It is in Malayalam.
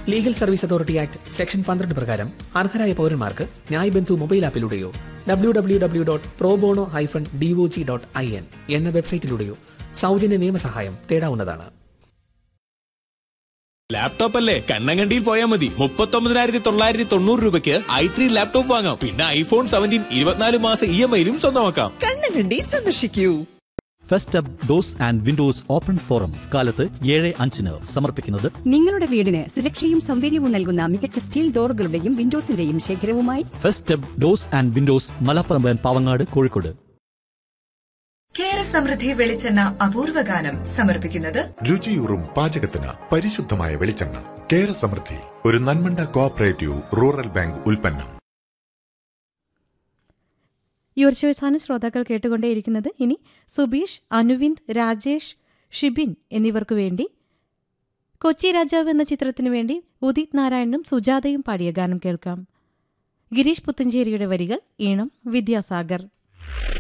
legal service authority act section പന്ത്രണ്ട് പ്രകാരം അർഹരായ പൗരന്മാർക്ക് ന്യായ് ബന്ധു മൊബൈൽ ആപ്പിലൂടെയോ W W W dot pro bono hyphen D O G dot I N എന്ന വെബ്സൈറ്റിലൂടെയോ സൗജന്യ നിയമസഹായം തേടാവുന്നതാണ് ലാപ്ടോപ്പ് അല്ലേ കണ്ണങ്കണ്ടിയിൽ പോയാൽ മതി മുപ്പത്തൊമ്പതിനായിരത്തി തൊള്ളായിരത്തി തൊണ്ണൂറ് രൂപയ്ക്ക് ഐ ത്രീ ലാപ്ടോപ്പ് വാങ്ങാം പിന്നെ ഐഫോൺ സെവൻറ്റീൻ ഇരുപത്തിനാല് മാസം ഇ എം ഐയിലും സ്വന്തമാക്കാം കണ്ണങ്കണ്ടി സന്ദർശിക്കൂ first up doors and windows open forum കാലത്ത് ഏഴ് അഞ്ചിന് സമർപ്പിക്കുന്നത് നിങ്ങളുടെ വീടിന് സുരക്ഷയും സൗന്ദര്യവും നൽകുന്ന മികച്ച സ്റ്റീൽ ഡോറുകളുടെയും വിൻഡോസിന്റെയും ശേഖരവുമായി first up doors and windows Malappuram Pavangad Kozhikode Kera Samriddhi വെളിച്ചെണ്ണ അപൂർവ ഗാനം സമർപ്പിക്കുന്നത് രുചിയൂറും പാചകത്തിന് പരിശുദ്ധമായ വെളിച്ചെണ്ണ കേര സമൃദ്ധി ഒരു നന്മണ്ട കോഓപ്പറേറ്റീവ് റൂറൽ ബാങ്ക് ഉൽപ്പന്നം യുവർ ചോയ്സാണ് ശ്രോതാക്കൾ കേട്ടുകൊണ്ടേയിരിക്കുന്നത് ഇനി സുബീഷ് അനുവിന്ദ് രാജേഷ് ഷിബിൻ എന്നിവർക്കു വേണ്ടി കൊച്ചി രാജാവ് എന്ന ചിത്രത്തിനു വേണ്ടി ഉദിത് നാരായണനും സുജാതയും പാടിയ ഗാനം കേൾക്കാം ഗിരീഷ് പുത്തഞ്ചേരിയുടെ വരികൾ ഈണം വിദ്യാസാഗർ